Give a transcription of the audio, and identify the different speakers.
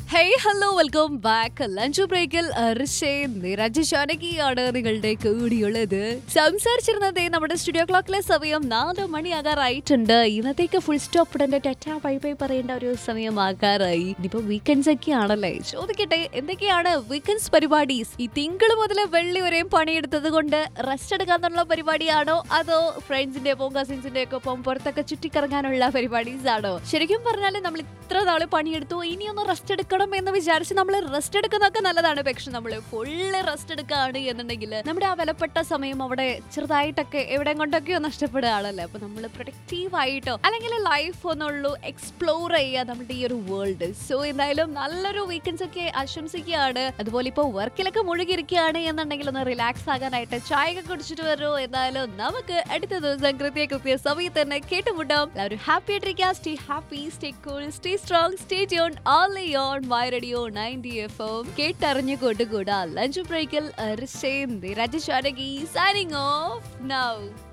Speaker 1: hey hello welcome back lunch ബ്രേക്കിൽ നിരഞ്ജാനകിയാണ് നിങ്ങളുടെ കൂടിയുള്ളത് സംസാരിച്ചിരുന്നത് നമ്മുടെ സ്റ്റുഡിയോ ക്ലോക്കിലെ സമയം നാല് മണിയാകാറായിട്ടുണ്ട് ഇന്നത്തേക്ക് ഫുൾ സ്റ്റോപ്പ് ഇടന്റെ ടെറ്റാ ബൈ ബൈ പറയേണ്ട ഒരു സമയമാകാറായി ഇനിയിപ്പോ വീക്കെൻഡ്സ് ഒക്കെ ആണല്ലേ ചോദിക്കട്ടെ എന്തൊക്കെയാണ് വീക്കെൻഡ്സ് പരിപാടീസ് ഈ തിങ്കൾ മുതൽ വെള്ളി വരെയും പണിയെടുത്തത് കൊണ്ട് റെസ്റ്റ് എടുക്കാന്നുള്ള പരിപാടിയാണോ അതോ ഫ്രണ്ട്സിന്റെ ഒപ്പം കസിൻസിന്റെ ഒക്കെ ഒപ്പം പുറത്തൊക്കെ ചുറ്റിക്കറങ്ങാനുള്ള പരിപാടീസ് ആണോ ശരിക്കും പറഞ്ഞാൽ നമ്മൾ ഇത്ര നാള് പണിയെടുത്തു ഇനിയൊന്ന് റെസ്റ്റ് എടുക്കണം എന്ന് വിചാരിച്ച് നമ്മൾ റെസ്റ്റ് എടുക്കുന്നതൊക്കെ നല്ലതാണ് പക്ഷെ നമ്മൾ ഫുള്ള് റെസ്റ്റ് എടുക്കുകയാണ് എന്നുണ്ടെങ്കിൽ നമ്മുടെ ആ വിലപ്പെട്ട സമയം അവിടെ ചെറുതായിട്ടൊക്കെ എവിടെ കൊണ്ടൊക്കെയോ നഷ്ടപ്പെടുകയാണല്ലേ അപ്പൊ നമ്മൾ പ്രൊഡക്റ്റീവ് ആയിട്ടോ അല്ലെങ്കിൽ ലൈഫ് ഒന്നുള്ളൂ എക്സ്പ്ലോർ ചെയ്യുക നമ്മുടെ ഈ ഒരു വേൾഡ് സോ എന്തായാലും നല്ലൊരു വീക്കെൻഡ്സ് ഒക്കെ ആശംസിക്കുകയാണ് അതുപോലെ ഇപ്പോൾ വർക്കിലൊക്കെ മുഴുകിയിരിക്കുകയാണ് എന്നുണ്ടെങ്കിൽ ഒന്ന് റിലാക്സ് ആകാനായിട്ട് ചായ ഒക്കെ കുടിച്ചിട്ട് വരൂ എന്തായാലും നമുക്ക് അടുത്ത ദിവസം കൃത്യ കൃത്യ സമയത്ത് തന്നെ കേട്ടുമുട്ടാം എല്ലാവരും ഹാപ്പി ആയിട്ടിരിക്കുക stay happy stay cool stay strong stay tune only on my radio ninety F M കേട്ടറിഞ്ഞു കൊണ്ടുകൂടാ ലഞ്ച് ബ്രേക്കിൽ രാജേഷ് സൈനിങ് ഓഫ് നൗ